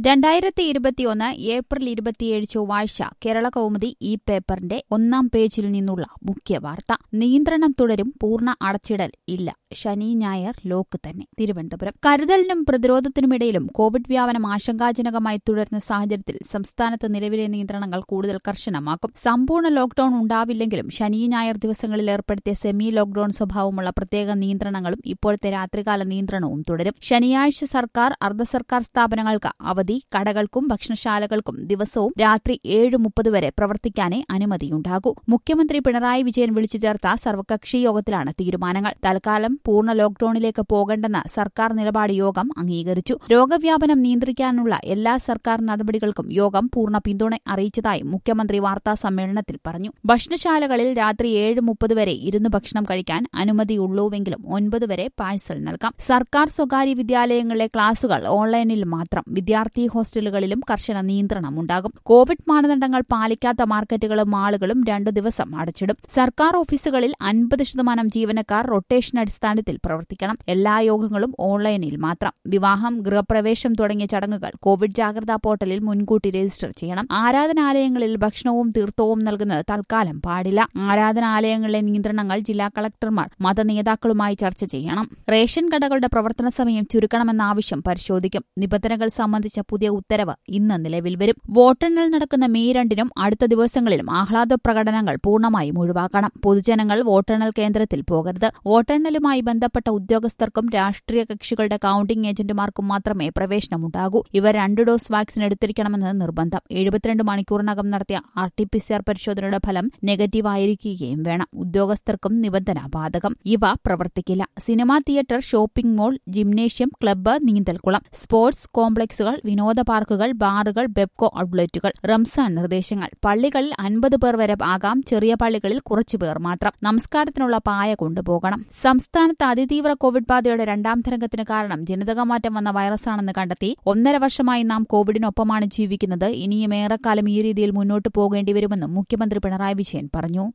രണ്ടായിരത്തി ഇരുപത്തിയൊന്ന് ഏപ്രിൽ ഇരുപത്തിയേഴ് ചൊവ്വാഴ്ച കേരള കൗമുദി ഈ പേപ്പറിന്റെ ഒന്നാം പേജിൽ നിന്നുള്ള മുഖ്യ വാർത്ത നിയന്ത്രണം തുടരും പൂർണ്ണ അടച്ചിടൽ ഇല്ല ശനി ഞായർ ലോക്ക് തന്നെ തിരുവനന്തപുരം കരുതലിനും പ്രതിരോധത്തിനുമിടയിലും കോവിഡ് വ്യാപനം ആശങ്കാജനകമായി തുടരുന്ന സാഹചര്യത്തിൽ സംസ്ഥാനത്ത് നിലവിലെ നിയന്ത്രണങ്ങൾ കൂടുതൽ കർശനമാക്കും സമ്പൂർണ്ണ ലോക്ഡൌൺ ഉണ്ടാവില്ലെങ്കിലും ശനി ഞായർ ദിവസങ്ങളിൽ ഏർപ്പെടുത്തിയ സെമി ലോക്ഡൌൺ സ്വഭാവമുള്ള പ്രത്യേക നിയന്ത്രണങ്ങളും ഇപ്പോഴത്തെ രാത്രികാല നിയന്ത്രണവും തുടരും ശനിയാഴ്ച സർക്കാർ അർദ്ധ സർക്കാർ സ്ഥാപനങ്ങൾക്ക് അവധി കടകൾക്കും ഭക്ഷണശാലകൾക്കും ദിവസവും രാത്രി ഏഴ് മുപ്പത് വരെ പ്രവർത്തിക്കാനേ അനുമതിയുണ്ടാകൂ മുഖ്യമന്ത്രി പിണറായി വിജയൻ വിളിച്ചു ചേർത്ത സർവകക്ഷി യോഗത്തിലാണ് തീരുമാനങ്ങൾ തൽക്കാലം പൂർണ്ണ ലോക്ഡൌണിലേക്ക് പോകണ്ടെന്ന സർക്കാർ നിലപാട് യോഗം അംഗീകരിച്ചു രോഗവ്യാപനം നിയന്ത്രിക്കാനുള്ള എല്ലാ സർക്കാർ നടപടികൾക്കും യോഗം പൂർണ്ണ പിന്തുണ അറിയിച്ചതായും മുഖ്യമന്ത്രി വാർത്താ സമ്മേളനത്തിൽ പറഞ്ഞു ഭക്ഷണശാലകളിൽ രാത്രി ഏഴ് മുപ്പത് വരെ ഇരുന്ന് ഭക്ഷണം കഴിക്കാൻ അനുമതിയുള്ളൂവെങ്കിലും ഒൻപത് വരെ പാഴ്സൽ നൽകാം സർക്കാർ സ്വകാര്യ വിദ്യാലയങ്ങളിലെ ക്ലാസുകൾ ഓൺലൈനിൽ മാത്രം വിദ്യാർത്ഥി ഹോസ്റ്റലുകളിലും കർശന നിയന്ത്രണമുണ്ടാകും കോവിഡ് മാനദണ്ഡങ്ങൾ പാലിക്കാത്ത മാർക്കറ്റുകളും മാളുകളും രണ്ടു ദിവസം അടച്ചിടും സർക്കാർ ഓഫീസുകളിൽ അൻപത് ശതമാനം ജീവനക്കാർ റൊട്ടേഷൻ അടിസ്ഥാനത്തിൽ പ്രവർത്തിക്കണം എല്ലാ യോഗങ്ങളും ഓൺലൈനിൽ മാത്രം വിവാഹം ഗൃഹപ്രവേശം തുടങ്ങിയ ചടങ്ങുകൾ കോവിഡ് ജാഗ്രതാ പോർട്ടലിൽ മുൻകൂട്ടി രജിസ്റ്റർ ചെയ്യണം ആരാധനാലയങ്ങളിൽ ഭക്ഷണവും തീർത്ഥവും നൽകുന്നത് തൽക്കാലം പാടില്ല ആരാധനാലയങ്ങളിലെ നിയന്ത്രണങ്ങൾ ജില്ലാ കളക്ടർമാർ മതനേതാക്കളുമായി ചർച്ച ചെയ്യണം റേഷൻ കടകളുടെ പ്രവർത്തന സമയം ചുരുക്കണമെന്ന ആവശ്യം പരിശോധിക്കും നിബന്ധനകൾ സംബന്ധിച്ച പുതിയ ഉത്തരവ് ഇന്ന് നിലവിൽ വരും വോട്ടെണ്ണൽ നടക്കുന്ന മെയ് രണ്ടിനും അടുത്ത ദിവസങ്ങളിലും ആഹ്ലാദ പ്രകടനങ്ങൾ പൂർണ്ണമായും ഒഴിവാക്കണം പൊതുജനങ്ങൾ വോട്ടെണ്ണൽ കേന്ദ്രത്തിൽ പോകരുത് വോട്ടെണ്ണലുമായി ബന്ധപ്പെട്ട ഉദ്യോഗസ്ഥർക്കും രാഷ്ട്രീയ കക്ഷികളുടെ കൌണ്ടിംഗ് ഏജന്റുമാർക്കും മാത്രമേ പ്രവേശനമുണ്ടാകൂ ഇവർ രണ്ട് ഡോസ് വാക്സിൻ എടുത്തിരിക്കണമെന്നത് നിർബന്ധം എഴുപത്തിരണ്ട് മണിക്കൂറിനകം നടത്തിയ R T P C R പരിശോധനയുടെ ഫലം നെഗറ്റീവ് ആയിരിക്കുകയും വേണം ഉദ്യോഗസ്ഥർക്കും നിബന്ധന ബാധകം ഇവ പ്രവർത്തിക്കില്ല cinema theatre shopping mall gymnasium club നീന്തൽക്കുളം സ്പോർട്സ് കോംപ്ലക്സുകൾ വിനോദ പാർക്കുകൾ ബാറുകൾ ബെബ്കോ ഔട്ട്ലെറ്റുകൾ റംസാൻ നിർദ്ദേശങ്ങൾ പള്ളികളിൽ അൻപത് പേർ വരെ ആകാം ചെറിയ പള്ളികളിൽ കുറച്ചുപേർ മാത്രം നമസ്കാരത്തിനുള്ള പായ കൊണ്ടുപോകണം സംസ്ഥാനത്ത് അതിതീവ്ര കോവിഡ് ബാധയുടെ രണ്ടാം തരംഗത്തിന് കാരണം ജനിതകമാറ്റം വന്ന വൈറസാണെന്ന് കണ്ടെത്തി ഒന്നര വർഷമായി നാം കോവിഡിനൊപ്പമാണ് ജീവിക്കുന്നത് ഇനിയും ഏറെക്കാലം ഈ രീതിയിൽ മുന്നോട്ടു പോകേണ്ടിവരുമെന്നും മുഖ്യമന്ത്രി പിണറായി വിജയൻ പറഞ്ഞു